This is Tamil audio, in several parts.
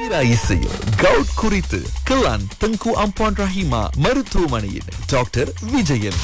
தீரா இசையில் கவுட் குறித்து கிளான் தங்கு அம்பான் ரஹிமா மருத்துவமனையின் டாக்டர் விஜயன்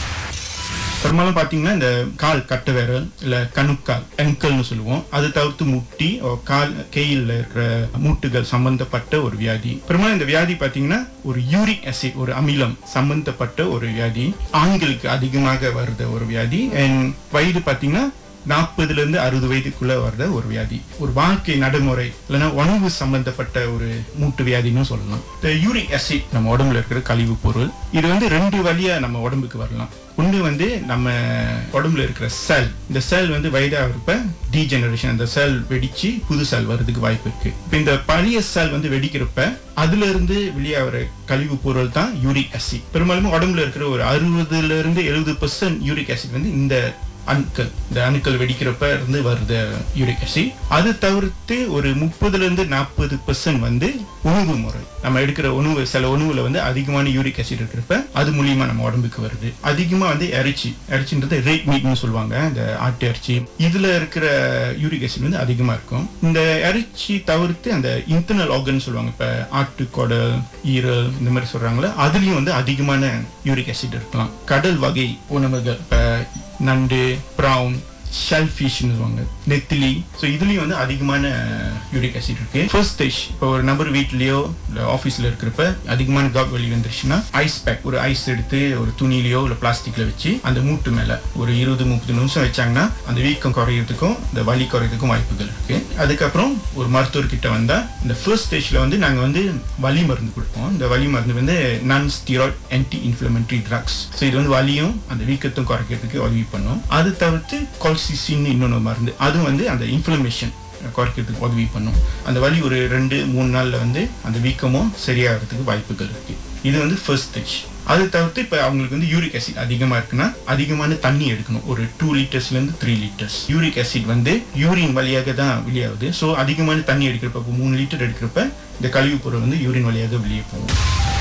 பெரும்பாலும் பாத்தீங்கன்னா இந்த கால் கட்டை விரல் இல்ல கணுக்கால் ankleனு சொல்லுவோம் அது தவிர்த்து முட்டி or கால் கையில் இருக்கிற மூட்டுகள் சம்பந்தப்பட்ட ஒரு வியாதி பெரும்பாலும் இந்த வியாதி பாத்தீங்கன்னா ஒரு யூரிக் ஆசிட் ஒரு அமிலம் சம்பந்தப்பட்ட ஒரு வியாதி ஆண்களுக்கு அதிகமாக வருத ஒரு வியாதி அண்ட் வயது பாத்தீங்கன்னா நாற்பதுல இருந்து அறுபது வயதுக்குள்ள வர்ற ஒரு வியாதி ஒரு வாழ்க்கை நடைமுறை இல்லைன்னா உணவு சம்பந்தப்பட்ட ஒரு மூட்டு வியாதின்னு சொல்லலாம் இந்த யூரிக் ஆசிட் நம்ம உடம்புல இருக்கிற கழிவு பொருள் இது வந்து ரெண்டு வழியா நம்ம உடம்புக்கு வரலாம் ஒன்று வந்து நம்ம உடம்புல இருக்கிற செல் இந்த செல் வந்து வயதாகிறப்ப டீஜெனரேஷன் அந்த செல் வெடிச்சு புது செல் வர்றதுக்கு வாய்ப்பு இருக்கு இப்போ இந்த பழைய செல் வந்து வெடிக்கிறப்ப அதுல இருந்து வெளியாகிற கழிவு பொருள் தான் யூரிக் ஆசிட் பெரும்பாலும் உடம்புல இருக்கிற ஒரு அறுபதுல இருந்து எழுபது பர்சன்ட் யூரிக் ஆசிட் வந்து இந்த அணுக்கள் இந்த அணுக்கள் வெடிக்கிறப்ப இருந்து வருது யூரிக் ஆசிட் அது தவிர்த்து ஒரு முப்பதுல இருந்து நாற்பது பெர்சன்ட் வந்து உணவு முறை நம்ம எடுக்கிற உணவு சில உணவுல வந்து அதிகமான யூரிக் ஆசிட் இருக்கிறப்ப அது மூலியமா நம்ம உடம்புக்கு வருது அதிகமா வந்து இறைச்சி இறைச்சின்றது ரேட் மீட்னு சொல்லுவாங்க இந்த ஆட்டு இறைச்சி இதுல இருக்கிற யூரிக் ஆசிட் வந்து அதிகமா இருக்கும் இந்த இறைச்சி தவிர்த்து அந்த இன்டர்னல் ஆர்கன் சொல்லுவாங்க இப்ப ஆட்டு குடல் ஈரல் இந்த மாதிரி சொல்றாங்களே அதுலயும் வந்து அதிகமான யூரிக் ஆசிட் இருக்கலாம் கடல் வகை உணவுகள் இப்ப நண்டு ப்ரௌன் ஷெல் ஃபிஷ்னு சொல்லுவாங்க நெத்திலி ஸோ இதுலேயும் வந்து அதிகமான யூரிக் ஆசிட் இருக்கு ஃபர்ஸ்ட் ஸ்டேஜ் இப்போ ஒரு நபர் வீட்லயோ இல்லை ஆஃபீஸில் இருக்கிறப்ப அதிகமான காக் வலி வந்துருச்சுன்னா ஐஸ் பேக் ஒரு ஐஸ் எடுத்து ஒரு துணியிலையோ இல்லை பிளாஸ்டிக்ல வச்சு அந்த மூட்டு மேலே ஒரு இருபது முப்பது நிமிஷம் வச்சாங்கன்னா அந்த வீக்கம் குறையிறதுக்கும் இந்த வலி குறையிறதுக்கும் வாய்ப்புகள் இருக்கு அதுக்கப்புறம் ஒரு மருத்துவர்கிட்ட வந்தா இந்த ஃபர்ஸ்ட் ஸ்டேஜ்ல வந்து நாங்கள் வந்து வலி மருந்து கொடுப்போம் இந்த வலி மருந்து வந்து non steroid anti inflammatory drugs so இது வந்து வலியும் அந்த வீக்கத்தும் குறைக்கிறதுக்கு உதவி பண்ணும் அது தவிர்த்து கொல்சிசின் இன்னொன்று மருந்து அதுவும் வந்து அந்த இன்ஃப்ளமேஷன் குறைக்கிறதுக்கு உதவி பண்ணும் அந்த வலி ஒரு ரெண்டு மூணு நாள்ல வந்து அந்த வீக்கமும் சரியாகிறதுக்கு வாய்ப்புகள் இருக்கு இது வந்து ஃபர்ஸ்ட் ஸ்டேஜ் அது தவிர்த்து இப்போ அவங்களுக்கு வந்து யூரிக் ஆசிட் அதிகமாக இருக்குன்னா அதிகமான தண்ணி எடுக்கணும் ஒரு டூ லிட்டர்ஸ்லேருந்து த்ரீ லிட்டர்ஸ் யூரிக் ஆசிட் வந்து யூரின் வழியாக தான் வெளியாகுது ஸோ அதிகமான தண்ணி எடுக்கிறப்ப இப்போ மூணு லிட்டர் எடுக்கிறப்ப இந்த கழிவு பொருள் வந்து யூரின் வழியாக வெளியே போகும்